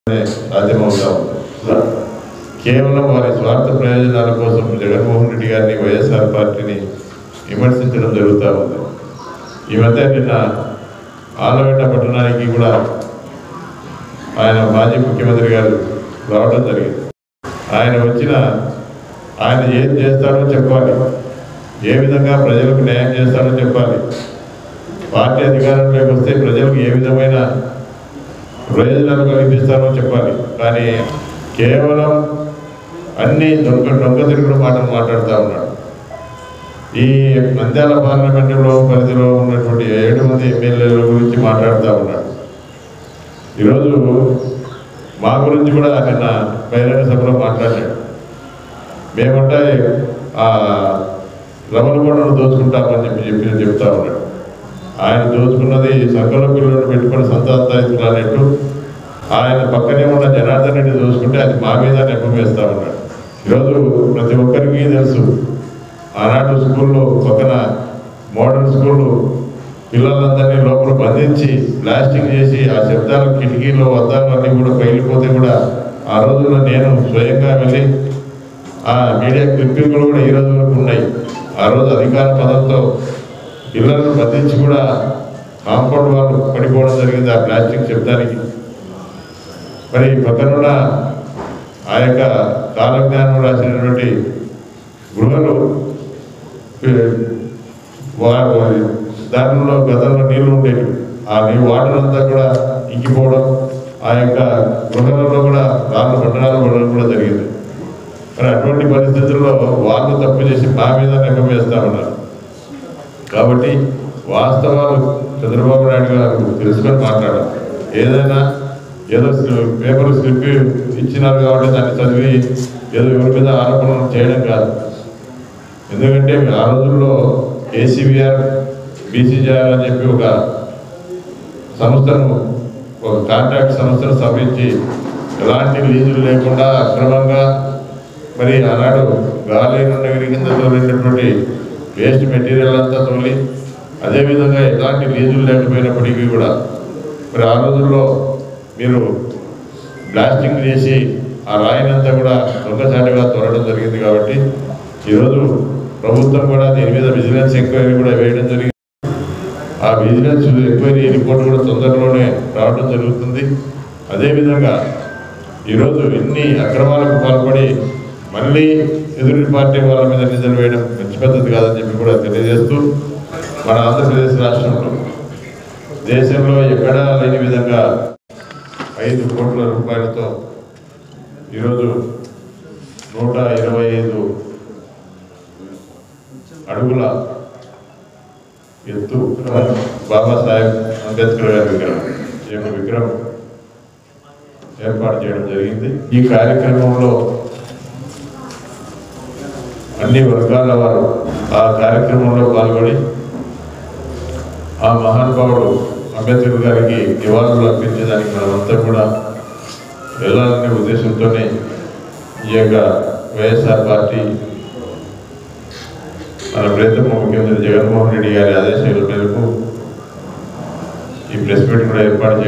సాధ్యమవుతా ఉంది కేవలం వారి స్వార్థ ప్రయోజనాల కోసం జగన్మోహన్ రెడ్డి గారిని వైఎస్ఆర్ పార్టీని విమర్శించడం జరుగుతూ ఉంది ఈ మధ్య నిన్న ఆలగడ్డ పట్టణానికి కూడా ఆయన మాజీ ముఖ్యమంత్రి గారు రావడం జరిగింది ఆయన వచ్చిన ఆయన ఏం చేస్తాడో చెప్పాలి ఏ విధంగా ప్రజలకు న్యాయం చేస్తాడో చెప్పాలి పార్టీ అధికారంలోకి వస్తే ప్రజలకు ఏ విధమైన ప్రయోజనాలు కలిగిస్తారో చెప్పాలి కానీ కేవలం అన్ని దొంగ దొంగ తిరుగుడు మాటలు మాట్లాడుతూ ఉన్నాడు ఈ నంద్యాల పార్లమెంటులో పరిధిలో ఉన్నటువంటి ఏడు మంది ఎమ్మెల్యేల గురించి మాట్లాడుతూ ఉన్నాడు ఈరోజు మా గురించి కూడా నిన్న బహిరంగ సభలో మాట్లాడాడు మేమంటే ఆ రమణగొండను దోచుకుంటామని చెప్పి చెప్పి చెప్తా ఉన్నాడు ఆయన దోచుకున్నది సంకల పిల్లలు పెట్టుకొని సంతాయిస్తున్నట్టు ఆయన పక్కనే ఉన్న జనార్దన్ రెడ్డి దోచుకుంటే అది మా మీద నెప్పం వేస్తా ఉన్నాడు ఈరోజు ప్రతి ఒక్కరికి తెలుసు ఆనాడు స్కూల్లో పక్కన మోడర్న్ స్కూల్ పిల్లలందరినీ లోపల బంధించి ప్లాస్టింగ్ చేసి ఆ శబ్దాలు కిటికీలు అద్దాలు అన్నీ కూడా పగిలిపోతే కూడా ఆ రోజుల్లో నేను స్వయంగా వెళ్ళి ఆ మీడియా క్లిప్పింగ్లు కూడా ఈ రోజు వరకు ఉన్నాయి ఆ రోజు అధికార పదంతో పిల్లలను బంధించి కూడా కాంపౌండ్ వాళ్ళు పడిపోవడం జరిగింది ఆ ప్లాస్టిక్ శబ్దానికి మరి పక్కనున్న ఆ యొక్క కాలజ్ఞానం రాసినటువంటి గృహలు వా- వా- దానిలో గతంలో నీళ్లు ఉండేవి ఆ నీళ్ళు వాటర్ అంతా కూడా ఇంకిపోవడం ఆ యొక్క గృహాలలో కూడా రాళ్ళ పట్టణాలు పడడం కూడా జరిగింది మరి అటువంటి పరిస్థితుల్లో వాళ్ళు తప్పు చేసి మా మీద నెపం వేస్తా ఉన్నారు కాబట్టి వాస్తవాలు చంద్రబాబు నాయుడు గారు తెలుసుకొని మాట్లాడాలి ఏదైనా ఏదో స్క్రి- పేపర్ స్క్రిప్ట్ ఇచ్చినారు కాబట్టి దాన్ని చదివి ఏదో ఎవరి మీద ఆరోపణలు చేయడం కాదు ఎందుకంటే ఆ రోజుల్లో ఏసీబీఆర్ బీసీజీఆర్ అని చెప్పి ఒక సంస్థను ఒక కాంట్రాక్ట్ సంస్థను స్థాపించి ఎలాంటి లీజులు లేకుండా అక్రమంగా మరి ఆనాడు గాలి నగరి కింద తోలినటువంటి వేస్ట్ మెటీరియల్ అంతా తోలి అదేవిధంగా ఎలాంటి లీజులు లేకపోయినప్పటికీ కూడా మరి ఆ రోజుల్లో మీరు బ్లాస్టింగ్ చేసి ఆ రాయినంతా కూడా దొంగచాటుగా తోలడం జరిగింది కాబట్టి ఈరోజు ప్రభుత్వం కూడా దీని మీద విజిలెన్స్ ఎంక్వైరీ కూడా వేయడం జరిగింది ఆ విజిలెన్స్ ఎంక్వైరీ రిపోర్ట్ కూడా తొందరలోనే రావడం జరుగుతుంది అదేవిధంగా ఈరోజు ఎన్ని అక్రమాలకు పాల్పడి మళ్ళీ ఎదురు పార్టీ వాళ్ళ మీద నిధులు వేయడం మంచి పద్ధతి కాదని చెప్పి కూడా తెలియజేస్తూ మన ఆంధ్రప్రదేశ్ రాష్ట్రంలో దేశంలో ఎక్కడా లేని విధంగా ఐదు కోట్ల రూపాయలతో ఈరోజు నూట ఇరవై ఐదు అడుగుల ఎత్తు బాబాసాహెబ్ అంబేద్కర్ గారి విగ్రహం ఈ యొక్క విగ్రహం ఏర్పాటు చేయడం జరిగింది ఈ కార్యక్రమంలో అన్ని వర్గాల వారు ఆ కార్యక్రమంలో పాల్గొని ఆ మహానుభావుడు అంబేద్కర్ గారికి నివాళులు అర్పించేదానికి మనమంతా కూడా వెళ్ళాలనే ఉద్దేశంతోనే ఈ యొక్క వైఎస్ఆర్ పార్టీ మన ప్రియతమ ముఖ్యమంత్రి జగన్మోహన్ రెడ్డి గారి ఆదేశాల మేరకు ఈ ప్రెస్ మీట్ కూడా ఏర్పాటు చేయడం